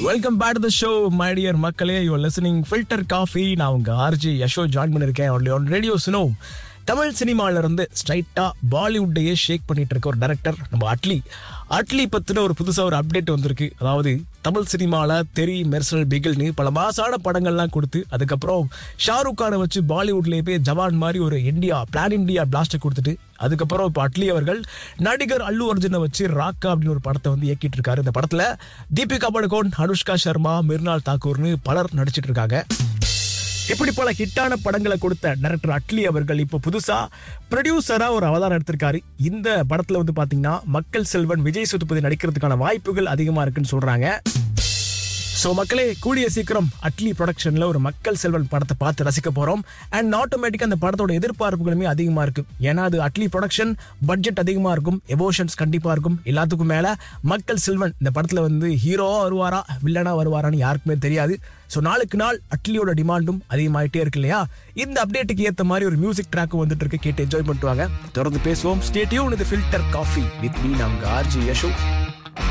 welcome back to the show my dear மக்களே you listening filter coffee நான் உங்க RJ Yasho join பண்ணிருக்கேன் on radio Suno Tamil சினிமால இருந்து ஸ்ட்ரைட்டா பாலிவுட்டையே ஷேக் பண்ணிட்டு இருக்க ஒரு டைரக்டர் நம்ம அட்லி அட்லி பத்தின ஒரு புதுசா ஒரு அப்டேட் வந்திருக்கு அதாவது தமிழ் சினிமால தெரி மெர்சல் பிகில்னு பல மாசான படங்கள்லாம் கொடுத்து அதுக்கப்புறம் ஷாருக் கானை வச்சு பாலிவுட்லயே போய் ஜவான் மாதிரி ஒரு இந்தியா பிளான் இந்தியா பிளாஸ்டை கொடுத்துட்டு அதுக்கப்புறம் இப்போ அட்லி அவர்கள் நடிகர் அல்லு அர்ஜுனை வச்சு ராக்கா அப்படின்னு ஒரு படத்தை வந்து இயக்கிட்டு இருக்காரு இந்த படத்துல தீபிகா படுகோன் அனுஷ்கா சர்மா மிர்னால் தாக்கூர்னு பலர் நடிச்சிட்டு இருக்காங்க இப்படி பல ஹிட்டான படங்களை கொடுத்த டைரக்டர் அட்லி அவர்கள் இப்போ புதுசா ப்ரொடியூசரா ஒரு அவதாரம் எடுத்திருக்காரு இந்த படத்துல வந்து பாத்தீங்கன்னா மக்கள் செல்வன் விஜய் சேதுபதி நடிக்கிறதுக்கான வாய்ப்புகள் அதிகமா இருக்குன்னு சொல்றாங்க ஸோ மக்களே கூடிய சீக்கிரம் அட்லி ப்ரொடக்ஷனில் ஒரு மக்கள் செல்வன் படத்தை பார்த்து ரசிக்க போகிறோம் அண்ட் ஆட்டோமேட்டிக்காக அந்த படத்தோட எதிர்பார்ப்புகளுமே அதிகமாக இருக்கும் ஏன்னா அது அட்லி ப்ரொடக்ஷன் பட்ஜெட் அதிகமாக இருக்கும் எமோஷன்ஸ் கண்டிப்பாக இருக்கும் எல்லாத்துக்கும் மேலே மக்கள் செல்வன் இந்த படத்தில் வந்து ஹீரோவா வருவாரா வில்லனா வருவாரான்னு யாருக்குமே தெரியாது ஸோ நாளுக்கு நாள் அட்லியோட டிமாண்டும் அதிகமாயிட்டே இருக்கு இல்லையா இந்த அப்டேட்டுக்கு ஏற்ற மாதிரி ஒரு மியூசிக் ட்ராக்கும் வந்துட்டு இருக்கு கேட்டு என்ஜாய் பண்ணிட்டு வாங்க தொடர்ந்து பேசுவோம் ஸ்டேட்யூன் இது ஃபில்டர் காஃபி வித் மீ நாங்கள் ஆர்ஜி யஷோ